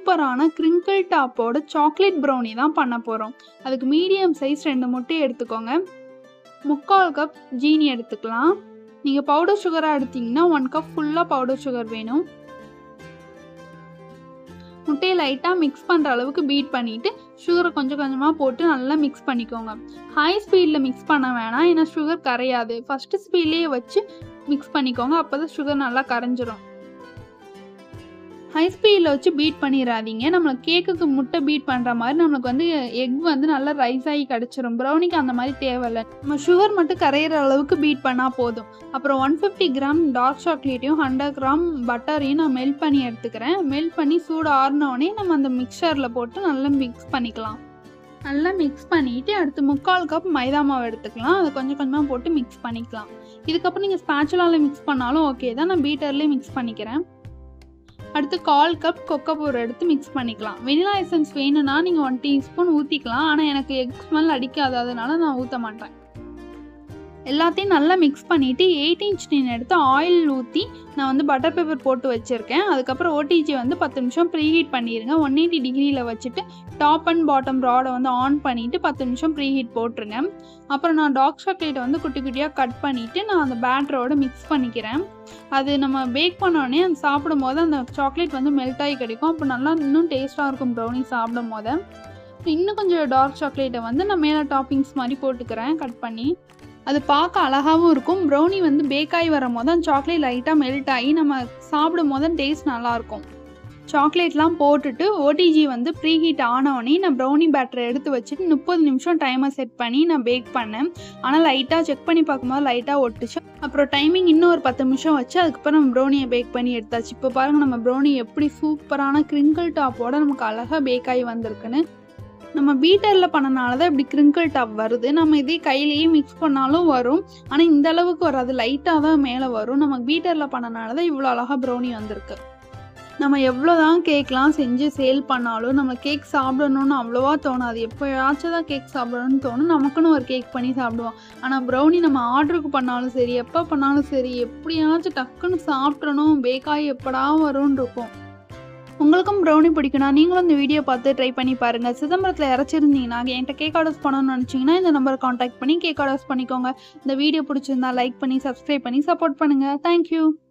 சூப்பரான crinkle டாப்போட chocolate brownie தான் பண்ண போகிறோம் அதுக்கு மீடியம் சைஸ் ரெண்டு முட்டையை எடுத்துக்கோங்க முக்கால் கப் ஜீனி எடுத்துக்கலாம் நீங்கள் பவுடர் சுகராக எடுத்தீங்கன்னா ஒன் கப் ஃபுல்லாக பவுடர் சுகர் வேணும் முட்டையை லைட்டாக மிக்ஸ் பண்ணுற அளவுக்கு பீட் பண்ணிவிட்டு சுகரை கொஞ்சம் கொஞ்சமாக போட்டு நல்லா மிக்ஸ் பண்ணிக்கோங்க ஹை ஸ்பீடில் மிக்ஸ் பண்ண வேணாம் ஏன்னா சுகர் கரையாது ஃபஸ்ட்டு ஸ்பீட்லேயே வச்சு மிக்ஸ் பண்ணிக்கோங்க அப்போ தான் சுகர் நல்லா கரைஞ்சிரும் ஹை ஸ்பீடில் வச்சு பீட் பண்ணிடாதீங்க நம்மளுக்கு கேக்குக்கு முட்டை பீட் பண்ணுற மாதிரி நம்மளுக்கு வந்து எக் வந்து நல்லா ரைஸ் ஆகி கிடச்சிரும் ப்ரௌனிக்கு அந்த மாதிரி தேவையில்லை நம்ம சுகர் மட்டும் கரையிற அளவுக்கு பீட் பண்ணால் போதும் அப்புறம் ஒன் ஃபிஃப்டி கிராம் டார்க் சாக்லேட்டையும் ஹண்ட்ரட் கிராம் பட்டரையும் நான் மெல்ட் பண்ணி எடுத்துக்கிறேன் மெல்ட் பண்ணி சூடு ஆறினோடனே நம்ம அந்த மிக்சரில் போட்டு நல்லா மிக்ஸ் பண்ணிக்கலாம் நல்லா மிக்ஸ் பண்ணிவிட்டு அடுத்து முக்கால் கப் மைதா மாவு எடுத்துக்கலாம் அதை கொஞ்சம் கொஞ்சமாக போட்டு மிக்ஸ் பண்ணிக்கலாம் இதுக்கப்புறம் நீங்கள் ஸ்பேச்சுலாவில் மிக்ஸ் பண்ணாலும் ஓகே தான் நான் பீட்டர்லேயே மிக்ஸ் பண்ணிக்கிறேன் அடுத்து கால் கப் கொக்கோ பவுடர் எடுத்து மிக்ஸ் பண்ணிக்கலாம் வெனிலா எசன்ஸ் வேணும்னா நீங்கள் ஒன் டீஸ்பூன் ஊற்றிக்கலாம் ஆனால் எனக்கு எக் ஸ்மெல் அடிக்காது அதனால நான் ஊற்ற மாட்டேன் எல்லாத்தையும் நல்லா மிக்ஸ் பண்ணிவிட்டு எயிட் இன்ச் டின் எடுத்து ஆயில் ஊற்றி நான் வந்து பட்டர் பேப்பர் போட்டு வச்சுருக்கேன் அதுக்கப்புறம் ஓடிஜி வந்து பத்து நிமிஷம் ப்ரீஹீட் பண்ணிடுங்க ஒன் எயிட்டி டிகிரியில் வச்சுட்டு டாப் அண்ட் பாட்டம் ராடை வந்து ஆன் பண்ணிவிட்டு பத்து நிமிஷம் ப்ரீஹீட் போட்டுருங்க அப்புறம் நான் டார்க் சாக்லேட்டை வந்து குட்டி குட்டியாக கட் பண்ணிவிட்டு நான் அந்த பேட்டரோட மிக்ஸ் பண்ணிக்கிறேன் அது நம்ம பேக் பண்ணோடனே அந்த சாப்பிடும் போது அந்த சாக்லேட் வந்து மெல்ட் ஆகி கிடைக்கும் அப்போ நல்லா இன்னும் டேஸ்ட்டாக இருக்கும் ப்ரௌனி சாப்பிடும் போது இன்னும் கொஞ்சம் டார்க் சாக்லேட்டை வந்து நான் மேலே டாப்பிங்ஸ் மாதிரி போட்டுக்கிறேன் கட் பண்ணி அது பார்க்க அழகாகவும் இருக்கும் ப்ரௌனி வந்து பேக் ஆகி வரும் போது அந்த சாக்லேட் லைட்டாக மெல்ட் ஆகி நம்ம சாப்பிடும் போது டேஸ்ட் நல்லாயிருக்கும் சாக்லேட்லாம் போட்டுட்டு ஓடிஜி வந்து ப்ரீ ஹீட் ஆனவுடனே நான் ப்ரௌனி பேட்டரை எடுத்து வச்சுட்டு முப்பது நிமிஷம் டைமை செட் பண்ணி நான் பேக் பண்ணேன் ஆனால் லைட்டாக செக் பண்ணி பார்க்கும்போது லைட்டாக ஒட்டுச்சு அப்புறம் டைமிங் இன்னும் ஒரு பத்து நிமிஷம் வச்சு அதுக்கப்புறம் நம்ம ப்ரௌனியை பேக் பண்ணி எடுத்தாச்சு இப்போ பாருங்கள் நம்ம ப்ரௌனி எப்படி சூப்பரான கிரிங்கிள் டாப்போட நமக்கு அழகாக பேக் ஆகி வந்திருக்குன்னு நம்ம பீட்டரில் பண்ணனால தான் இப்படி கிரிங்கிள் டாப் வருது நம்ம இதே கையிலேயே மிக்ஸ் பண்ணாலும் வரும் ஆனால் இந்த அளவுக்கு வராது லைட்டாக தான் மேலே வரும் நம்ம பீட்டரில் பண்ணனால தான் இவ்வளோ அழகாக ப்ரௌனி வந்திருக்கு நம்ம எவ்வளோ தான் கேக்லாம் செஞ்சு சேல் பண்ணாலும் நம்ம கேக் சாப்பிடணும்னு அவ்வளோவா தோணாது எப்போயாச்சும் தான் கேக் சாப்பிடணும்னு தோணும் நமக்குன்னு ஒரு கேக் பண்ணி சாப்பிடுவோம் ஆனால் ப்ரௌனி நம்ம ஆர்டருக்கு பண்ணாலும் சரி எப்போ பண்ணாலும் சரி எப்படியாச்சும் டக்குன்னு சாப்பிட்றணும் பேக்காகி எப்படா வரும்னு இருக்கும் உங்களுக்கும் ப்ரௌனி பிடிக்கும்னா நீங்களும் இந்த வீடியோ பார்த்து ட்ரை பண்ணி பாருங்கள் சிதம்பரத்தில் இறச்சிருந்தீங்கன்னா என்கிட்ட கேக் ஆர்டர்ஸ் பண்ணணும்னு நினச்சிங்கன்னா இந்த நம்பரை காண்டாக்ட் பண்ணி கேக் ஆர்டர்ஸ் பண்ணிக்கோங்க இந்த வீடியோ பிடிச்சிருந்தா லைக் பண்ணி சப்ஸ்கிரைப் பண்ணி சப்போர்ட் பண்ணுங்கள் தேங்க்யூ